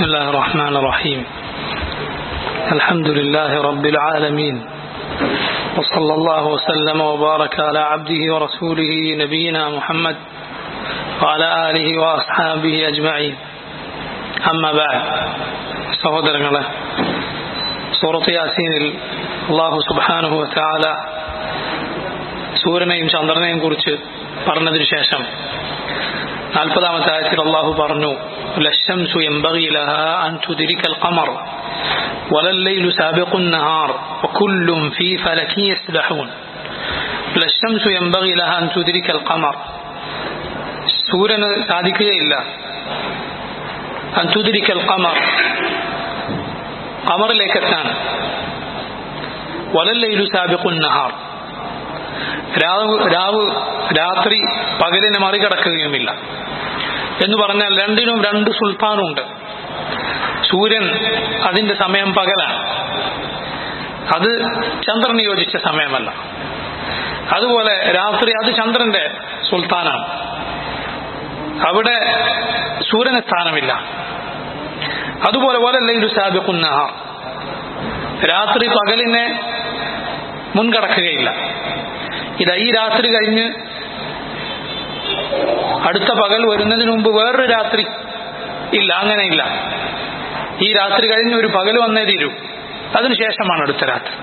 بسم الله الرحمن الرحيم الحمد لله رب العالمين وصلى الله وسلم وبارك على عبده ورسوله نبينا محمد وعلى آله وأصحابه أجمعين أما بعد സഹോദരങ്ങളെ സൂറത്ത് യാസീനിൽ അള്ളാഹു സുബാനുഹു വത്താല സൂര്യനെയും ചന്ദ്രനെയും കുറിച്ച് പറഞ്ഞതിനു ശേഷം നാൽപ്പതാമത്തെ ആയത്തിൽ അള്ളാഹു പറഞ്ഞു ലശംസു ينبغي لها أن تدرك القمر ولا الليل سابق النهار وكل في فلك يسبحون لشمس ينبغي لها أن تدرك القمر സൂര്യന് സാധിക്കുകയില്ല أن تدرك القمر ഖമറിലേക്ക് എത്താൻ വലല്ലയിലു സാബിഖുൻ നഹാർ രാവ് രാവ് രാത്രി പകലിനെ മറികടക്കുകയുമില്ല എന്ന് പറഞ്ഞാൽ രണ്ടിനും രണ്ട് സുൽത്താനുണ്ട് സൂര്യൻ അതിന്റെ സമയം പകലാണ് അത് ചന്ദ്രന് യോജിച്ച സമയമല്ല അതുപോലെ രാത്രി അത് ചന്ദ്രന്റെ സുൽത്താനാണ് അവിടെ സൂര്യന് സ്ഥാനമില്ല അതുപോലെ വലല്ലയിലു സാബിഖുൻ നഹാർ രാത്രി പകലിനെ മുൻകടക്കുകയില്ല ഇതാ ഈ രാത്രി കഴിഞ്ഞ് അടുത്ത പകൽ വരുന്നതിന് മുമ്പ് വേറൊരു രാത്രി ഇല്ല അങ്ങനെയില്ല ഈ രാത്രി കഴിഞ്ഞ് ഒരു പകൽ വന്നേ തീരൂ അതിനുശേഷമാണ് അടുത്ത രാത്രി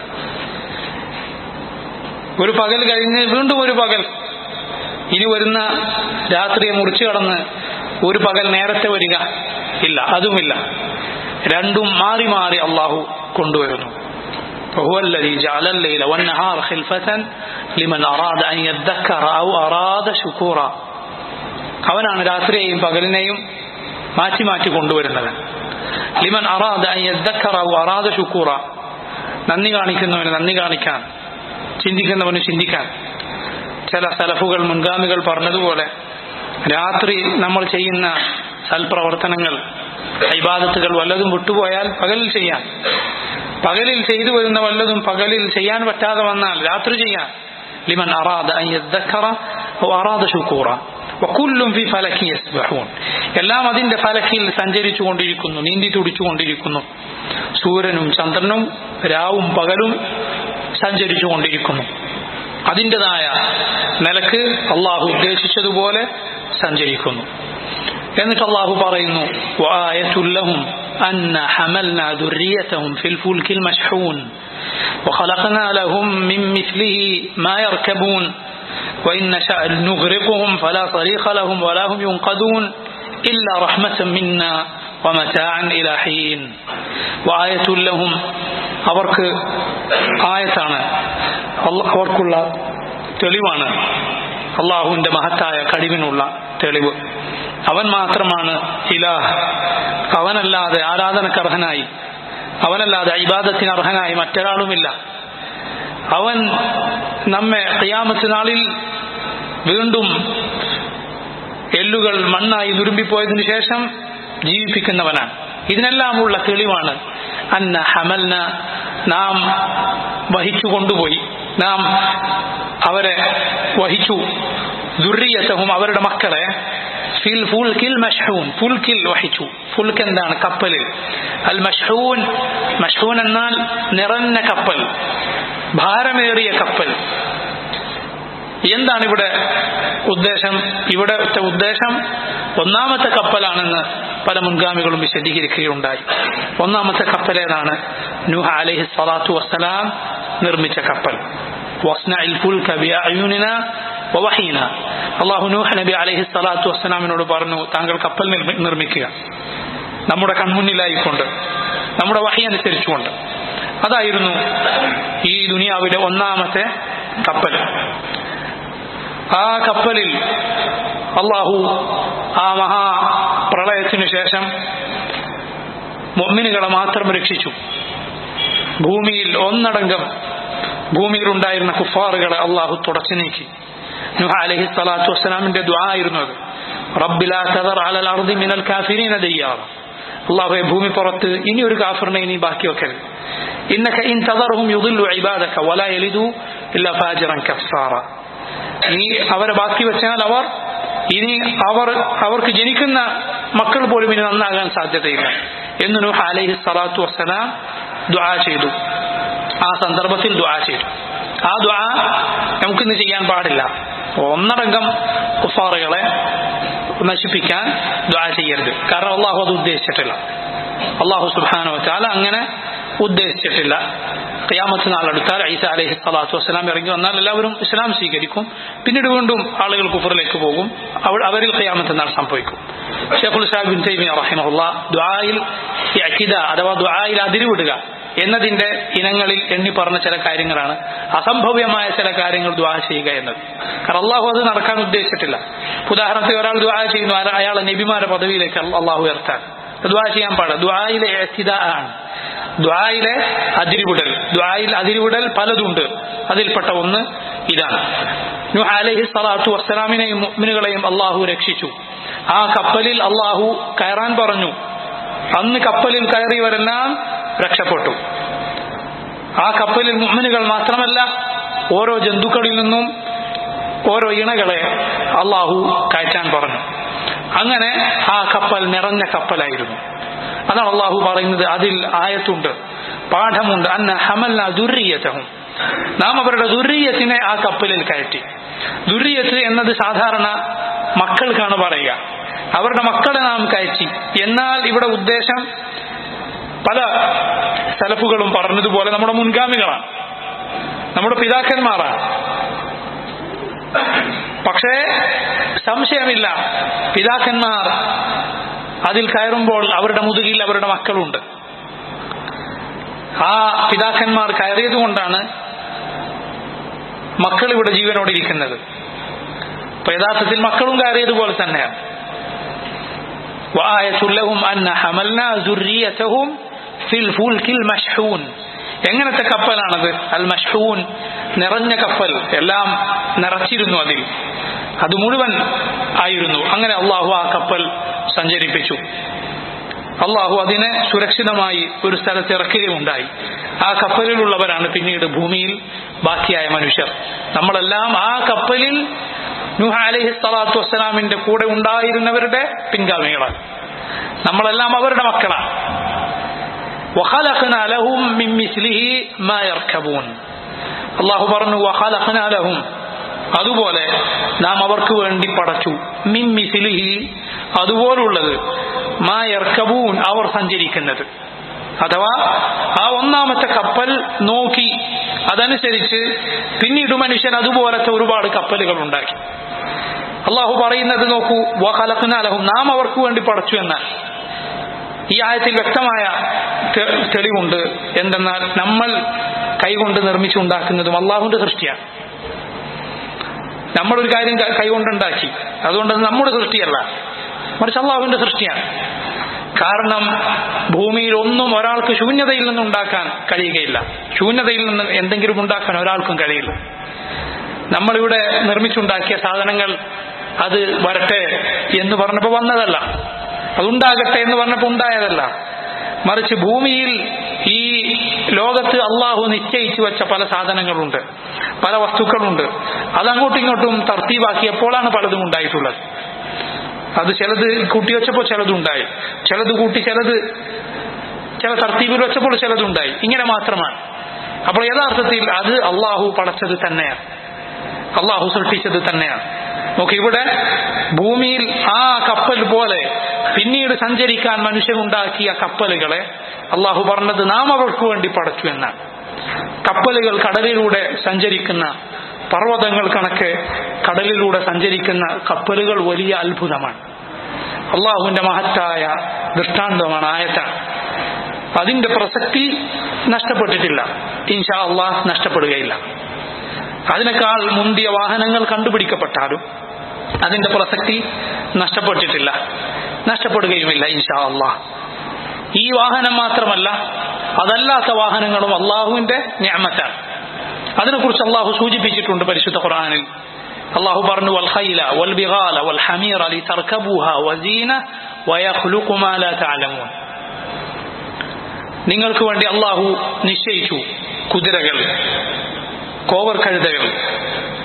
ഒരു പകൽ കഴിഞ്ഞ് വീണ്ടും ഒരു പകൽ ഇനി വരുന്ന രാത്രിയെ മുറിച്ചു കടന്ന് ഒരു പകൽ നേരത്തെ വരിക ഇല്ല അതുമില്ല രണ്ടും മാറി മാറി അള്ളാഹു കൊണ്ടുവരുന്നു فهو الذي جعل الليل والنهار خلفة لمن أراد أن يذكر أو أراد شكورا അവനാണ് രാത്രിയെയും പകലിനെയും മാറ്റി മാറ്റി കൊണ്ടുവരുന്നത് ലിമൻ അറാദ യദ്ദക്കറു അറാദ ശുക്കൂറ നന്ദി കാണിക്കുന്നവന് നന്ദി കാണിക്കാൻ ചിന്തിക്കുന്നവന് ചിന്തിക്കാൻ ചില സലഫുകൾ മുൻഗാമികൾ പറഞ്ഞതുപോലെ രാത്രി നമ്മൾ ചെയ്യുന്ന സൽപ്രവർത്തനങ്ങൾ ഇബാദത്തുകൾ വല്ലതും വിട്ടുപോയാൽ പകലിൽ ചെയ്യാൻ പകലിൽ ചെയ്തു വരുന്ന വല്ലതും പകലിൽ ചെയ്യാൻ പറ്റാതെ വന്നാൽ രാത്രി ചെയ്യാൻ ലിമൻ അറാദ അറാദ ശുക്കൂറ വക്കുല്ലും ഫി ഫലക്കി യസ്ബഹൂൻ എല്ലാം അതിന്റെ ഫലക്കിൽ സഞ്ചരിച്ചു കൊണ്ടിരിക്കുന്നു നീന്തി തുടിച്ചു കൊണ്ടിരിക്കുന്നു സൂര്യനും ചന്ദ്രനും രാവും പകലും സഞ്ചരിച്ചു കൊണ്ടിരിക്കുന്നു അതിൻ്റെതായ നിലക്ക് അള്ളാഹു ഉദ്ദേശിച്ചതുപോലെ സഞ്ചരിക്കുന്നു എന്നിട്ട് അള്ളാഹു പറയുന്നു وآيةلهم أن حملنا ذريتهم في الفلك المشحون وخلقنا لهم من مثله ما يركبون وإن نشأ نغرقهم فلا صريخ لهم ولا هم ينقذون إلا رحمة منا ومتاعا إلى حين وآية لهم അവർക്ക് ആയത്താണ് അവർക്കുള്ള തെളിവാണ് അള്ളാഹുവിന്റെ മഹത്തായ കഴിവിനുള്ള തെളിവ് അവൻ മാത്രമാണ് ഇലാഹ് അവനല്ലാതെ ആരാധനക്കർഹനായി അവനല്ലാതെ ഇബാദത്തിന് അർഹനായി മറ്റൊരാളുമില്ല അവൻ നമ്മെ ഖിയാമത്ത് നാളിൽ വീണ്ടും എല്ലുകൾ മണ്ണായി നുരുമ്പിപ്പോയതിനു ശേഷം ജീവിപ്പിക്കുന്നവനാണ് ഇതിനെല്ലാമുള്ള തെളിവാണ് അന്ന ഹമൽന നാം വഹിച്ചു കൊണ്ടുപോയി നാം അവരെ വഹിച്ചു ദുർറിയത്തവും അവരുടെ മക്കളെ ഫിൽ ഫുൽക്കിൽ മഷ്ഹൂൻ ഫുൽക്കിൽ വഹിച്ചു ഫുൽക്ക് എന്താണ് കപ്പലിൽ അൽ മഷ്ഹൂൻ മഷ്ഹൂൻ എന്നാൽ നിറഞ്ഞ കപ്പൽ ഭാരമേറിയ കപ്പൽ എന്താണ് ഇവിടെ ഉദ്ദേശം ഇവിടത്തെ ഉദ്ദേശം ഒന്നാമത്തെ കപ്പലാണെന്ന് പല മുൻഗാമികളും വിശദീകരിക്കുകയുണ്ടായി ഒന്നാമത്തെ കപ്പൽ ഏതാണ് നൂഹ അലൈഹി സ്വലാത്തു വസ്സലാം നിർമ്മിച്ച കപ്പൽ അള്ളാഹു നൂഹ് നബി അലൈഹി സ്വലാത്തു വസ്സലാമിനോട് പറഞ്ഞു താങ്കൾ കപ്പൽ നിർമ്മിക്കുക നമ്മുടെ കൺമുന്നിലായിക്കൊണ്ട് നമ്മുടെ വഹി അനുസരിച്ചുകൊണ്ട് അതായിരുന്നു ഈ ദുനിയാവിലെ ഒന്നാമത്തെ കപ്പൽ ആ കപ്പലിൽ അള്ളാഹു ആ മഹാ പ്രളയത്തിനു ശേഷം മൊമ്മിനുകളെ മാത്രം രക്ഷിച്ചു ഭൂമിയിൽ ഒന്നടങ്കം ഭൂമിയിൽ ഉണ്ടായിരുന്ന കുഫാറുകളെ അള്ളാഹു തുടച്ചു നീക്കി നുഹ അലഹി സ്വലാത്തു വസ്സലാമിന്റെ ദ്വായിരുന്നു അത് റബ്ബിലാ തദർ അലൽ അർദി മിനൽ കാഫിരീന ദയ്യാറ അള്ളാഹുയെ ഭൂമി പുറത്ത് ഇനി ഒരു കാഫറിനെ ഇനി ബാക്കി വെക്കരുത് ഇന്നക ഇൻ തദർഹും യുദില്ലു ഇബാദക വലാ യലിദു ഇല്ല ഫാജിറൻ കഫ്സാറ നീ അവരെ ബാക്കി വെച്ചാൽ അവർ ഇനി അവർ അവർക്ക് ജനിക്കുന്ന മക്കൾ പോലും ഇനി നന്നാകാൻ സാധ്യതയില്ല എന്ന് നൂഹ് അലൈഹി സ്വലാത്തു വസ്സലാം ദുആ ചെയ്തു ആ സന്ദർഭത്തിൽ ദുആ ചെയ്തു ആ ദുആ നമുക്കിന്ന് ചെയ്യാൻ പാടില്ല ഒന്നടങ്കം കുഫാറുകളെ നശിപ്പിക്കാൻ ദുആ ചെയ്യരുത് കാരണം അള്ളാഹു അത് ഉദ്ദേശിച്ചിട്ടില്ല അള്ളാഹു സുബാനോ ചാല അങ്ങനെ ഉദ്ദേശിച്ചിട്ടില്ല ഖിയാമത്ത് നാളെടുത്താൽ ഐസ അലൈഹി സ്വലാത്തു വസ്സലാം ഇറങ്ങി വന്നാൽ എല്ലാവരും ഇസ്ലാം സ്വീകരിക്കും പിന്നീട് വീണ്ടും ആളുകൾ കുഫറിലേക്ക് പോകും അവ- അവരിൽ ഖിയാമത്ത് നാൾ സംഭവിക്കും ഷെഖുൽ സാഹിബിൻ തൈമിയ റഹിമഹുല്ല ദുആയിൽ ഇഅ്തിദ അഥവാ ദുആയിൽ അതിരുവിടുക എന്നതിന്റെ ഇനങ്ങളിൽ എണ്ണി പറഞ്ഞ ചില കാര്യങ്ങളാണ് അസംഭവ്യമായ ചില കാര്യങ്ങൾ ദുആ ചെയ്യുക എന്നത് കാരണം അള്ളാഹു അത് നടക്കാൻ ഉദ്ദേശിച്ചിട്ടില്ല ഉദാഹരണത്തിന് ഒരാൾ ദുആ ചെയ്യുന്നു അയാൾ- അയാളെ നബിമാരുടെ പദവിയിലേക്ക് അള്ളാഹു ഉയർത്താൻ ദുആ ചെയ്യാൻ പാടില്ല ദുആയിലെ ഇഅ്തിദ ആണ് ദ്വായിലെ അതിരിവിടൽ ദ്വായിൽ അതിരിവിടൽ പലതുണ്ട് അതിൽപ്പെട്ട ഒന്ന് ഇതാണ് നൂഹ് അലൈഹി സ്വലാത്തു വസ്സലാമിനെയും മുഅ്മിനുകളെയും അള്ളാഹു രക്ഷിച്ചു ആ കപ്പലിൽ അള്ളാഹു കയറാൻ പറഞ്ഞു അന്ന് കപ്പലിൽ കയറിയവരെല്ലാം രക്ഷപ്പെട്ടു ആ കപ്പലിൽ മുഅ്മിനുകൾ മാത്രമല്ല ഓരോ ജന്തുക്കളിൽ നിന്നും ഓരോ ഇണകളെ അള്ളാഹു കയറ്റാൻ പറഞ്ഞു അങ്ങനെ ആ കപ്പൽ നിറഞ്ഞ കപ്പലായിരുന്നു അതാണ് അള്ളാഹു പറയുന്നത് അതിൽ ആയത്തുണ്ട് പാഠമുണ്ട് അന്ന ഹമൽന ദുർരിയത്തഹും നാം അവരുടെ ദുർരിയത്തിനെ ആ കപ്പലിൽ കയറ്റി ദുർരിയത്ത് എന്നത് സാധാരണ മക്കൾക്കാണ് പറയുക അവരുടെ മക്കളെ നാം കയറ്റി എന്നാൽ ഇവിടെ ഉദ്ദേശം പല സലഫുകളും പറഞ്ഞതുപോലെ നമ്മുടെ മുൻഗാമികളാണ് നമ്മുടെ പിതാക്കന്മാരാണ് പക്ഷേ സംശയമില്ല പിതാക്കന്മാർ അതിൽ കയറുമ്പോൾ അവരുടെ മുതുകിൽ അവരുടെ മക്കളുണ്ട് ആ പിതാക്കന്മാർ കയറിയത് കൊണ്ടാണ് മക്കൾ ഇവിടെ ജീവനോടെ ഇരിക്കുന്നത് അപ്പൊ യഥാർത്ഥത്തിൽ മക്കളും കയറിയതുപോലെ തന്നെയാണ് وآية لهم أن حملنا ذريتهم في الفلك المشحون എങ്ങനത്തെ കപ്പലാണത് അൽ മഷ്ഹൂൻ നിറഞ്ഞ കപ്പൽ എല്ലാം നിറച്ചിരുന്നു അതിൽ അത് മുഴുവൻ ആയിരുന്നു അങ്ങനെ അള്ളാഹു ആ കപ്പൽ സഞ്ചരിപ്പിച്ചു അള്ളാഹു അതിനെ സുരക്ഷിതമായി ഒരു സ്ഥലത്ത് ഇറക്കുകയുണ്ടായി ആ കപ്പലിലുള്ളവരാണ് പിന്നീട് ഭൂമിയിൽ ബാക്കിയായ മനുഷ്യർ നമ്മളെല്ലാം ആ കപ്പലിൽ നൂഹ അലൈഹി സ്വലാത്തു വസ്സലാമിന്റെ കൂടെ ഉണ്ടായിരുന്നവരുടെ പിൻഗാമികളാണ് നമ്മളെല്ലാം അവരുടെ മക്കളാണ് وخلقنا لهم من مثله ما يركبون അള്ളാഹു പറഞ്ഞു وخلقنا لهم അതുപോലെ നാം അവർക്ക് വേണ്ടി പടച്ചു മിൻ മിസിലിഹി അതുപോലുള്ളത് മാ യർക്കബൂൻ അവർ സഞ്ചരിക്കുന്നത് അഥവാ ആ ഒന്നാമത്തെ കപ്പൽ നോക്കി അതനുസരിച്ച് പിന്നീട് മനുഷ്യൻ അതുപോലത്തെ ഒരുപാട് കപ്പലുകൾ ഉണ്ടാക്കി അള്ളാഹു പറയുന്നത് നോക്കൂ വഹലഖ്നാലഹും നാം അവർക്ക് വേണ്ടി പടച്ചു എന്നാൽ ഈ ആയത്തിൽ വ്യക്തമായ തെ- തെളിവുണ്ട് എന്തെന്നാൽ നമ്മൾ കൈകൊണ്ട് നിർമ്മിച്ചുണ്ടാക്കുന്നതും അള്ളാഹുവിന്റെ സൃഷ്ടിയാണ് നമ്മളൊരു കാര്യം ക- കൈകൊണ്ടുണ്ടാക്കി അതുകൊണ്ട് അത് നമ്മുടെ സൃഷ്ടിയല്ല മറിച്ച് അള്ളാഹുവിന്റെ സൃഷ്ടിയാണ് കാരണം ഭൂമിയിൽ ഒന്നും ഒരാൾക്ക് ശൂന്യതയിൽ നിന്ന് ഉണ്ടാക്കാൻ കഴിയുകയില്ല ശൂന്യതയിൽ നിന്ന് എന്തെങ്കിലും ഉണ്ടാക്കാൻ ഒരാൾക്കും കഴിയില്ല നമ്മളിവിടെ നിർമ്മിച്ചുണ്ടാക്കിയ സാധനങ്ങൾ അത് വരട്ടെ എന്ന് പറഞ്ഞപ്പോൾ വന്നതല്ല അതുണ്ടാകട്ടെ എന്ന് പറഞ്ഞപ്പോൾ ഉണ്ടായതല്ല മറിച്ച് ഭൂമിയിൽ ഈ ലോകത്ത് അള്ളാഹു നിശ്ചയിച്ചു വെച്ച പല സാധനങ്ങളുണ്ട് പല വസ്തുക്കളുണ്ട് അതങ്ങോട്ടും ഇങ്ങോട്ടും തർത്തീവാക്കിയപ്പോഴാണ് പലതും ഉണ്ടായിട്ടുള്ളത് അത് ചിലത് കൂട്ടി വെച്ചപ്പോൾ ചിലതുണ്ടായി ചിലത് കൂട്ടി ചിലത് ചില തർത്തീപിൽ വെച്ചപ്പോൾ ചിലതുണ്ടായി ഇങ്ങനെ മാത്രമാണ് അപ്പോൾ യഥാർത്ഥത്തിൽ അത് അള്ളാഹു പടച്ചത് തന്നെയാണ് അള്ളാഹു സൃഷ്ടിച്ചത് തന്നെയാണ് നോക്ക് ഇവിടെ ഭൂമിയിൽ ആ കപ്പൽ പോലെ പിന്നീട് സഞ്ചരിക്കാൻ മനുഷ്യനുണ്ടാക്കിയ കപ്പലുകളെ അള്ളാഹു പറഞ്ഞത് നാം അവർക്ക് വേണ്ടി പടച്ചു എന്നാണ് കപ്പലുകൾ കടലിലൂടെ സഞ്ചരിക്കുന്ന പർവ്വതങ്ങൾ കണക്ക് കടലിലൂടെ സഞ്ചരിക്കുന്ന കപ്പലുകൾ വലിയ അത്ഭുതമാണ് അള്ളാഹുവിന്റെ മഹത്തായ ദൃഷ്ടാന്തമാണ് ആയത്താണ് അതിന്റെ പ്രസക്തി നഷ്ടപ്പെട്ടിട്ടില്ല ഇൻഷാ അള്ളാഹ് നഷ്ടപ്പെടുകയില്ല അതിനേക്കാൾ മുന്തിയ വാഹനങ്ങൾ കണ്ടുപിടിക്കപ്പെട്ടാലും അതിന്റെ പ്രസക്തി നഷ്ടപ്പെട്ടിട്ടില്ല നഷ്ടപ്പെടുകയുമില്ല ഇൻഷാ അള്ളാഹ് ഈ വാഹനം മാത്രമല്ല അതല്ലാത്ത വാഹനങ്ങളും അള്ളാഹുവിന്റെ ഞാമത്താണ് അതിനെക്കുറിച്ച് അള്ളാഹു സൂചിപ്പിച്ചിട്ടുണ്ട് പരിശുദ്ധ ഖുർആനിൽ അള്ളാഹു പറഞ്ഞു വൽ ഖൈല വൽ ബിഗാല വൽ ഹമീറ ലിതർകബൂഹ വസീന വയഖ്ലുഖു മാ ലാ തഅലമൂൻ നിങ്ങൾക്ക് വേണ്ടി അള്ളാഹു നിശ്ചയിച്ചു കുതിരകൾ കോവർ കഴുതകൾ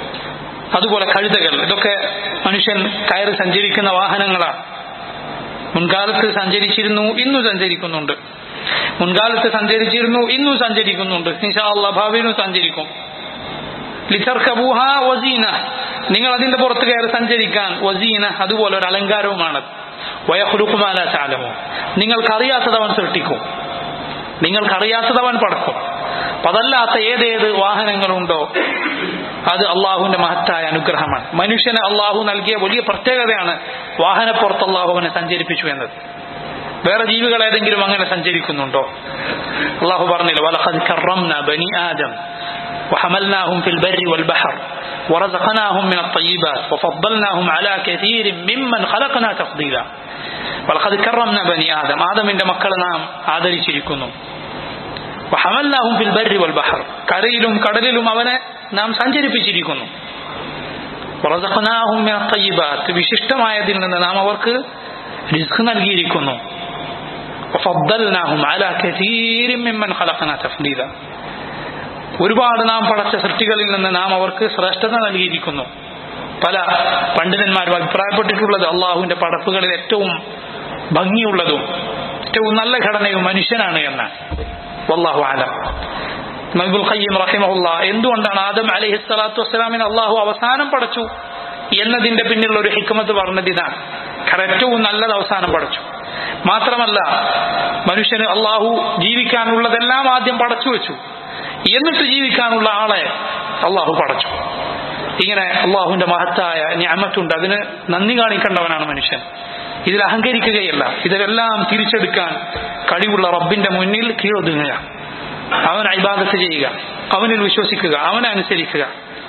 അതുപോലെ കഴുതകൾ ഇതൊക്കെ മനുഷ്യൻ കയറി സഞ്ചരിക്കുന്ന വാഹനങ്ങളാണ് മുൻകാലത്ത് സഞ്ചരിച്ചിരുന്നു ഇന്നു സഞ്ചരിക്കുന്നുണ്ട് മുൻകാലത്ത് സഞ്ചരിച്ചിരുന്നു ഇന്നും സഞ്ചരിക്കുന്നുണ്ട് ഇൻഷാ അള്ളാ ഭാവിയിലും സഞ്ചരിക്കും ലിതർക്കബൂഹ വസീന നിങ്ങൾ അതിന്റെ പുറത്ത് കയറി സഞ്ചരിക്കാൻ വസീന അതുപോലെ ഒരു അലങ്കാരവുമാണ് വയഹുലുക്കുമാല ചാലമോ നിങ്ങൾക്കറിയാത്തതവൻ സൃഷ്ടിക്കും നിങ്ങൾക്കറിയാത്തതവൻ പടക്കും അപ്പൊ അതല്ലാത്ത ഏതേത് വാഹനങ്ങളുണ്ടോ അത് അള്ളാഹുവിന്റെ മഹത്തായ അനുഗ്രഹമാണ് മനുഷ്യന് അള്ളാഹു നൽകിയ വലിയ പ്രത്യേകതയാണ് വാഹനപ്പുറത്ത് അള്ളാഹു അവനെ സഞ്ചരിപ്പിച്ചു എന്നത് വേറെ ജീവികൾ ഏതെങ്കിലും അങ്ങനെ സഞ്ചരിക്കുന്നുണ്ടോ അള്ളാഹു പറഞ്ഞില്ല വലഖദ് കറംന ബനി ആദം وحملناهم في البر والبحر ورزقناهم من الطيبات وفضلناهم على كثير ممن خلقنا تفضيلا ولقد كرمنا بني آدم آدم عند മക്കൾ നാം ആദരിച്ചിരിക്കുന്നു وحملناهم في البر والبحر കരയിലും കടലിലും അവനെ നാം സഞ്ചരിപ്പിച്ചിരിക്കുന്നു ورزقناهم من الطيبات വിശിഷ്ടമായതിൽ നിന്ന് നാം അവർക്ക് റിസ്ക് നൽകിയിരിക്കുന്നു وفضلناهم على كثير ممن خلقنا تفضيلا ഒരുപാട് നാം പടച്ച സൃഷ്ടികളിൽ നിന്ന് നാം അവർക്ക് ശ്രേഷ്ഠത നൽകിയിരിക്കുന്നു പല പണ്ഡിതന്മാരും അഭിപ്രായപ്പെട്ടിട്ടുള്ളത് അള്ളാഹുവിന്റെ പടപ്പുകളിൽ ഏറ്റവും ഭംഗിയുള്ളതും ഏറ്റവും നല്ല ഘടനയും മനുഷ്യനാണ് എന്നാണ് വല്ലാഹു ആലം നബുൽ ഖയ്യം റഹിമഹുല്ല എന്തുകൊണ്ടാണ് ആദം അലൈഹി സ്വലാത്തു വസ്സലാമിന് അള്ളാഹു അവസാനം പടച്ചു എന്നതിന്റെ പിന്നിലുള്ള ഒരു ഹിക്മത്ത് പറഞ്ഞത് ഇതാണ് കാരണം ഏറ്റവും നല്ലത് അവസാനം പടച്ചു മാത്രമല്ല മനുഷ്യന് അള്ളാഹു ജീവിക്കാനുള്ളതെല്ലാം ആദ്യം പടച്ചു വെച്ചു എന്നിട്ട് ജീവിക്കാനുള്ള ആളെ അള്ളാഹു പടച്ചു ഇങ്ങനെ അള്ളാഹുവിന്റെ മഹത്തായ ഞാമത്തുണ്ട് അതിന് നന്ദി കാണിക്കേണ്ടവനാണ് മനുഷ്യൻ ഇതിൽ അഹങ്കരിക്കുകയല്ല ഇതിലെല്ലാം തിരിച്ചെടുക്കാൻ കഴിവുള്ള റബ്ബിന്റെ മുന്നിൽ കീഴൊതുങ്ങുക അവൻ അഭിബാധത്ത് ചെയ്യുക അവനിൽ വിശ്വസിക്കുക അവനെ അനുസരിക്കുക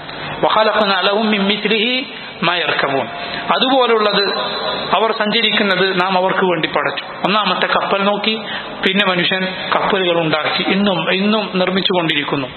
അതുപോലുള്ളത് അവർ സഞ്ചരിക്കുന്നത് നാം അവർക്ക് വേണ്ടി പടച്ചു ഒന്നാമത്തെ കപ്പൽ നോക്കി പിന്നെ മനുഷ്യൻ കപ്പലുകൾ ഉണ്ടാക്കി ഇന്നും ഇന്നും നിർമ്മിച്ചുകൊണ്ടിരിക്കുന്നു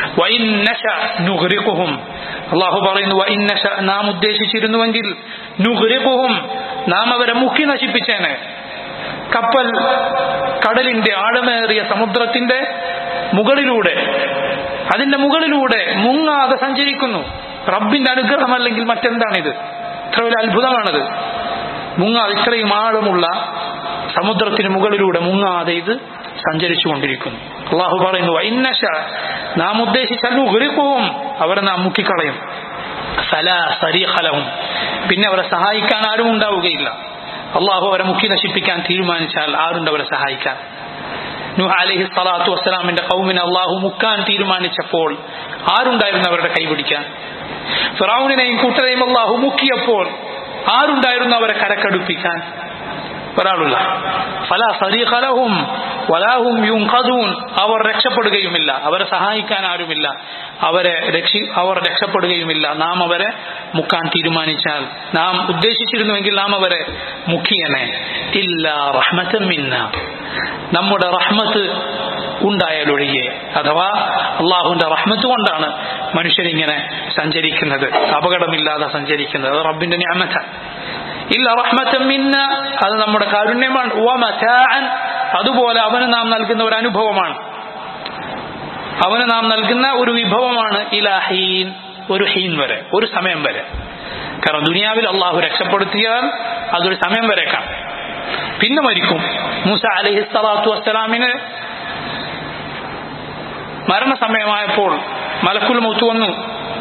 അള്ളാഹു പറയുന്നു വൈന്നശ നാം ഉദ്ദേശിച്ചിരുന്നുവെങ്കിൽ നുഹ്രിഖുഹും നാം അവരെ മുക്കി നശിപ്പിച്ചേനെ കപ്പൽ കടലിന്റെ ആഴമേറിയ സമുദ്രത്തിന്റെ മുകളിലൂടെ അതിന്റെ മുകളിലൂടെ മുങ്ങാതെ സഞ്ചരിക്കുന്നു റബ്ബിന്റെ അനുഗ്രഹമല്ലെങ്കിൽ മറ്റെന്താണിത് ഇത്ര വലിയ അത്ഭുതമാണിത് മുങ്ങാതെ ഇത്രയും ആഴമുള്ള സമുദ്രത്തിന് മുകളിലൂടെ മുങ്ങാതെ ഇത് സഞ്ചരിച്ചുകൊണ്ടിരിക്കുന്നു അള്ളാഹു പറയുന്നു ഇന്നശ നാം ഉദ്ദേശിച്ചാൽ ഉഹരിക്കവും അവരെ നാം മുക്കിക്കളയും സല സരീഹലവും പിന്നെ അവരെ സഹായിക്കാൻ ആരും ഉണ്ടാവുകയില്ല അള്ളാഹു അവരെ മുക്കി നശിപ്പിക്കാൻ തീരുമാനിച്ചാൽ ആരുണ്ട് അവരെ സഹായിക്കാൻ നൂഹ അലഹി സ്വലാത്തു വസ്സലാമിന്റെ കൗമിനെ അള്ളാഹു മുക്കാൻ തീരുമാനിച്ചപ്പോൾ ആരുണ്ടായിരുന്നു അവരുടെ കൈപിടിക്കാൻ ഫിറാവുനെയും കൂട്ടരെയും അള്ളാഹു മുക്കിയപ്പോൾ ആരുണ്ടായിരുന്നു അവരെ കരക്കടുപ്പിക്കാൻ ഒരാളുള്ള ഫല സരീഖലഹും വലാഹും യുംഖദൂൻ അവർ രക്ഷപ്പെടുകയുമില്ല അവരെ സഹായിക്കാൻ ആരുമില്ല അവരെ രക്ഷി അവർ രക്ഷപ്പെടുകയുമില്ല നാം അവരെ മുക്കാൻ തീരുമാനിച്ചാൽ നാം ഉദ്ദേശിച്ചിരുന്നുവെങ്കിൽ നാം അവരെ മുക്കിയനെ ഇല്ല റഹ്മത്തം മിന്ന നമ്മുടെ റഹ്മത്ത് ഉണ്ടായാലൊഴികെ അഥവാ അള്ളാഹുവിന്റെ റഹ്മത്ത് കൊണ്ടാണ് മനുഷ്യരിങ്ങനെ സഞ്ചരിക്കുന്നത് അപകടമില്ലാതെ സഞ്ചരിക്കുന്നത് അത് റബ്ബിന്റെ ഞാമത്താണ് ഇല്ല റഹ്മത്തം മിന്ന അത് നമ്മുടെ കാരുണ്യമാണ് അതുപോലെ അവന് നാം നൽകുന്ന ഒരു അനുഭവമാണ് അവന് നാം നൽകുന്ന ഒരു വിഭവമാണ് ഇലാഹീൻ ഒരു ഹീൻ വരെ ഒരു സമയം വരെ കാരണം ദുനിയാവിൽ അള്ളാഹു രക്ഷപ്പെടുത്തിയാൽ അതൊരു സമയം വരെ കാണും പിന്നെ മരിക്കും മൂസ അലഹി സ്വലാത്തു വസ്സലാമിന് മരണസമയമായപ്പോൾ മലക്കുൽ മൗത്ത് വന്നു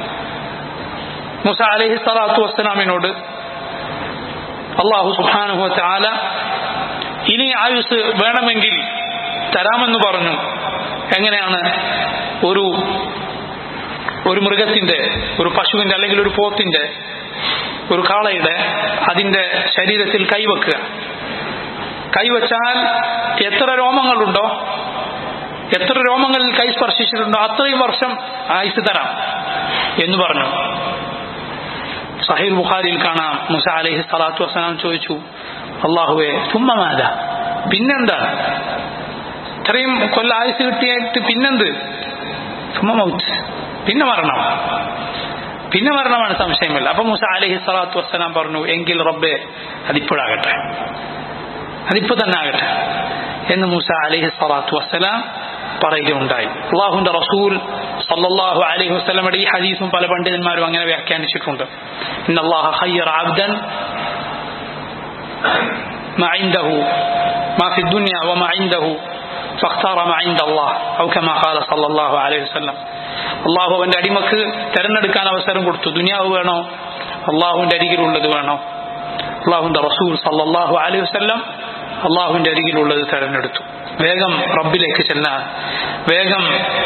മൂസ അലഹി സ്വലാത്തു വസ്സലാമിനോട് അള്ളാഹു സുഹാനുഹ ചാല ഇനി ആയുസ് വേണമെങ്കിൽ തരാമെന്ന് പറഞ്ഞു എങ്ങനെയാണ് ഒരു ഒരു മൃഗത്തിന്റെ ഒരു പശുവിന്റെ അല്ലെങ്കിൽ ഒരു പോത്തിന്റെ ഒരു കാളയുടെ അതിന്റെ ശരീരത്തിൽ കൈവെക്കുക കൈവച്ചാൽ എത്ര രോമങ്ങളുണ്ടോ എത്ര രോമങ്ങളിൽ കൈ സ്പർശിച്ചിട്ടുണ്ടോ അത്രയും വർഷം ആയുസ് തരാം എന്ന് പറഞ്ഞു സഹീൽ ബുഖാരിയിൽ കാണാം മുസ അലഹി സ്വലാത്തു വസ്സലാം ചോദിച്ചു അള്ളാഹുവെ തുമ്മമാല പിന്നെന്താ ഇത്രയും കൊല്ല ആയുസ് കിട്ടിയിട്ട് പിന്നെന്ത് തുമ്മമൗത്ത് പിന്നെ മരണം പിന്നെ മരണമാണ് സംശയമില്ല അപ്പൊ മുസ അലഹി സ്വലാത്തു വസ്സലാം പറഞ്ഞു എങ്കിൽ റബ്ബെ അതിപ്പോഴാകട്ടെ അതിപ്പോ തന്നെ ആകട്ടെ എന്ന് മൂസ അലഹി സ്വലാത്തു വസ്സലാം പറയുകയുണ്ടായി അള്ളാഹുന്റെ റസൂൽ സല്ലല്ലാഹു അലൈഹി വസല്ലമയുടെ ഈ ഹദീസും പല പണ്ഡിതന്മാരും അങ്ങനെ വ്യാഖ്യാനിച്ചിട്ടുണ്ട് ഇന്നല്ലാഹ ഖയ്യറ അബ്ദൻ ما عنده ما في الدنيا وما عنده فاختار ما عند الله أو كما قال صلى الله عليه وسلم അള്ളാഹു അവന്റെ അടിമക്ക് തെരഞ്ഞെടുക്കാൻ അവസരം കൊടുത്തു ദുനിയാവ് വേണോ അള്ളാഹുവിന്റെ അരികിലുള്ളത് വേണോ അള്ളാഹുന്റെ റസൂൽ സല്ലാഹു അലൈഹി വസ്ല്ലം അള്ളാഹുവിന്റെ അരികിലുള്ളത് തെരഞ്ഞെടുത്തു വേഗം റബ്ബിലേക്ക് ചെല്ലാൻ വേഗം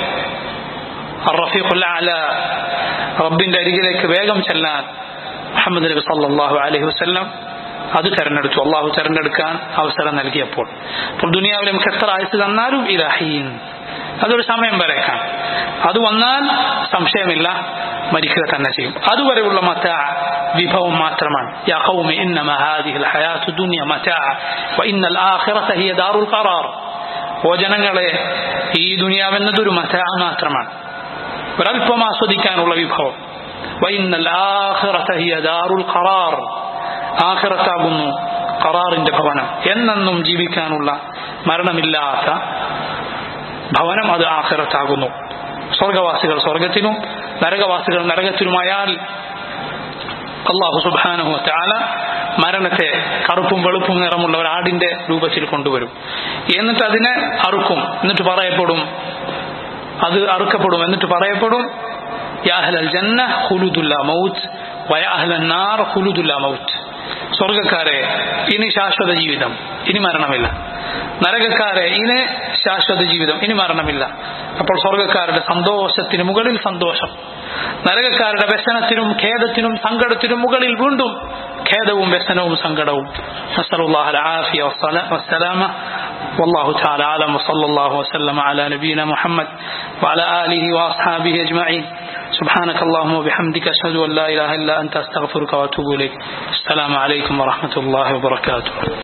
റഫീഖുൽ അല റബ്ബിന്റെ അരികിലേക്ക് വേഗം ചെല്ലാൻ മുഹമ്മദ് നബി സല്ലാഹു അലൈഹി വസ്ല്ലം അത് തെരഞ്ഞെടുത്തു അള്ളാഹു തെരഞ്ഞെടുക്കാൻ അവസരം നൽകിയപ്പോൾ അപ്പോൾ ദുനിയാവിൽ നമുക്ക് എത്ര ആയുസ് തന്നാലും ഇലഹീൻ അതൊരു സമയം വരേക്കാം അത് വന്നാൽ സംശയമില്ല മരിക്കുക തന്നെ ചെയ്യും അതുവരെയുള്ള മത വിഭവം മാത്രമാണ് യാ ഖൗമി ഇന്നമ ഹാദിഹി الحياة الدنيا متاع وإن الآخرة هي دار القرار ഓ ജനങ്ങളെ ഈ ദുനിയാവെന്നതൊരു മതാ മാത്രമാണ് ഒരല്പം ആസ്വദിക്കാനുള്ള വിഭവം وإن الآخرة هي دار القرار ആഖിറത്താകുന്നു ഖറാറിന്റെ ഭവനം എന്നെന്നും ജീവിക്കാനുള്ള മരണമില്ലാത്ത ഭവനം അത് ആഖിറത്താകുന്നു സ്വർഗവാസികൾ സ്വർഗത്തിനും നരകവാസികൾ നരകത്തിനുമായാൽ അള്ളാഹു സുബാനഹു താല മരണത്തെ കറുപ്പും വെളുപ്പും നിറമുള്ള ഒരു ആടിന്റെ രൂപത്തിൽ കൊണ്ടുവരും എന്നിട്ട് അതിനെ അറുക്കും എന്നിട്ട് പറയപ്പെടും അത് അറുക്കപ്പെടും എന്നിട്ട് പറയപ്പെടും യാഹലൽ ജന്ന ഹുലുദുല്ല മൗത്ത് വയാഹലൻ നാർ ഹുലുദുല്ല മൗത്ത് സ്വർഗക്കാരെ ഇനി ശാശ്വത ജീവിതം ഇനി മരണമില്ല നരകക്കാരെ ഇനി ശാശ്വത ജീവിതം ഇനി മരണമില്ല അപ്പോൾ സ്വർഗക്കാരുടെ സന്തോഷത്തിന് മുകളിൽ സന്തോഷം നരകക്കാരുടെ വ്യസനത്തിനും ഖേദത്തിനും സങ്കടത്തിനും മുകളിൽ വീണ്ടും ഖേദവും വ്യസനവും സങ്കടവും നസ്അലുല്ലാഹ العافية والسلامة والله تعالى أعلم وصلى الله وسلم على نبينا محمد وعلى آله وأصحابه أجمعين سبحانك اللهم وبحمدك أشهد أن لا إله إلا أنت أستغفرك وأتوب إليك السلام عليكم ورحمة الله وبركاته